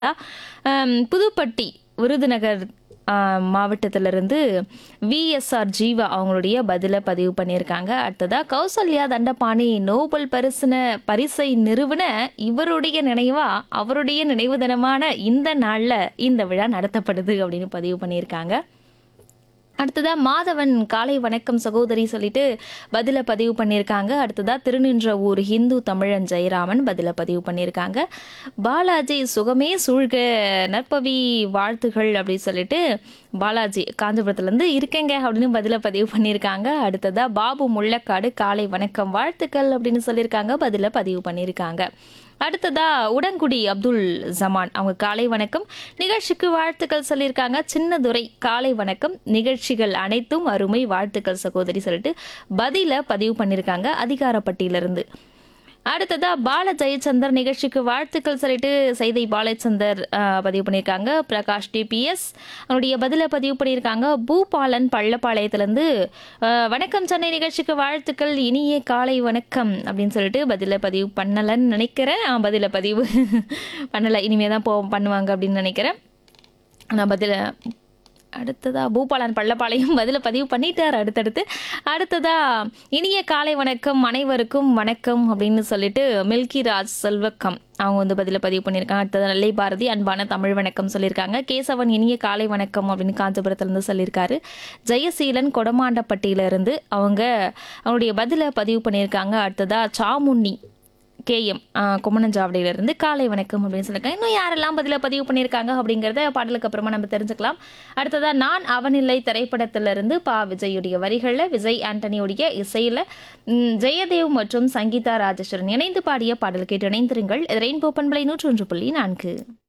ஆம், புதுப்பட்டி விருதுநகர் ஆம், மாவட்டத்திலிருந்து விஎஸ்ஆர் ஜீவா அவங்களுடைய பதிலை பதிவு பண்ணியிருக்காங்க அடுத்ததா கௌசல்யா தண்டபாணி நோபல் பரிசுன பரிசை நிறுவன இவருடைய நினைவா அவருடைய நினைவு தினமான இந்த நாள்ல இந்த விழா நடத்தப்படுது அப்படின்னு பதிவு பண்ணியிருக்காங்க அடுத்ததா மாதவன் காலை வணக்கம் சகோதரி சொல்லிட்டு பதில பதிவு பண்ணியிருக்காங்க அடுத்ததா திருநின்ற ஊர் ஹிந்து தமிழன் ஜெயராமன் பதில பதிவு பண்ணியிருக்காங்க பாலாஜி சுகமே சூழ்க நற்பவி வாழ்த்துகள் அப்படின்னு சொல்லிட்டு பாலாஜி காஞ்சிபுரத்துலேருந்து இருக்கேங்க அப்படின்னு பதில பதிவு பண்ணியிருக்காங்க அடுத்ததா பாபு முள்ளக்காடு காலை வணக்கம் வாழ்த்துக்கள் அப்படின்னு சொல்லியிருக்காங்க பதில பதிவு பண்ணியிருக்காங்க அடுத்ததா உடன்குடி அப்துல் ஜமான் அவங்க காலை வணக்கம் நிகழ்ச்சிக்கு வாழ்த்துக்கள் சொல்லியிருக்காங்க சின்னதுரை காலை வணக்கம் நிகழ்ச்சிகள் அனைத்தும் அருமை வாழ்த்துக்கள் சகோதரி சொல்லிட்டு பதில பதிவு பண்ணியிருக்காங்க அதிகாரப்பட்டியிலிருந்து அடுத்ததா பால ஜெயச்சந்தர் நிகழ்ச்சிக்கு வாழ்த்துக்கள் சொல்லிட்டு செய்தி பாலச்சந்தர் ஆஹ், பதிவு பண்ணியிருக்காங்க பிரகாஷ் டிபிஎஸ் அவருடைய பதிலை பதிவு பண்ணியிருக்காங்க பூபாலன் பள்ளப்பாளையத்திலேருந்து ஆஹ், வணக்கம் சென்னை நிகழ்ச்சிக்கு வாழ்த்துக்கள் இனிய காலை வணக்கம் அப்படின்னு சொல்லிட்டு பதிலை பதிவு பண்ணலைன்னு நினைக்கிறேன் ஆ, பதிலை பதிவு பண்ணலை இனிமே தான் போ பண்ணுவாங்க அப்படின்னு நினைக்கிறேன் நான் பதில அடுத்ததா பூபாலன் பள்ளப்பாளையம் பதில பதிவு பண்ணிட்டார் அடுத்தடுத்து அடுத்ததா இனிய காலை வணக்கம் அனைவருக்கும் வணக்கம் அப்படின்னு சொல்லிட்டு மில்கி ராஜ் செல்வக்கம் அவங்க வந்து பதில பதிவு பண்ணியிருக்காங்க அடுத்தது நல்லை பாரதி அன்பான தமிழ் வணக்கம் சொல்லியிருக்காங்க கேசவன் இனிய காலை வணக்கம் அப்படின்னு காஞ்சிபுரத்துலேருந்து சொல்லியிருக்காரு ஜெயசீலன் கொடமாண்டப்பட்டியிலிருந்து அவங்க அவங்களுடைய பதில பதிவு பண்ணியிருக்காங்க அடுத்ததா சாமுண்ணி கேஎம் கும்மனஞ்சாவடியிலிருந்து காலை வணக்கம் அப்படின்னு சொல்லியிருக்காங்க இன்னும் யாரெல்லாம் பதில பதிவு பண்ணியிருக்காங்க அப்படிங்கிறத பாடலுக்கு அப்புறமா நம்ம தெரிஞ்சுக்கலாம் அடுத்ததா நான் அவனில்லை திரைப்படத்திலிருந்து பா விஜயுடைய வரிகளில் விஜய் ஆண்டனியுடைய இசையில் ம், ஜெயதேவ் மற்றும் சங்கீதா ராஜேஸ்வரன் இணைந்து பாடிய பாடல் கேட்டு இணைந்திருங்கள் ரெயின்போ பண்பலை நூற்றி ஒன்று புள்ளி நான்கு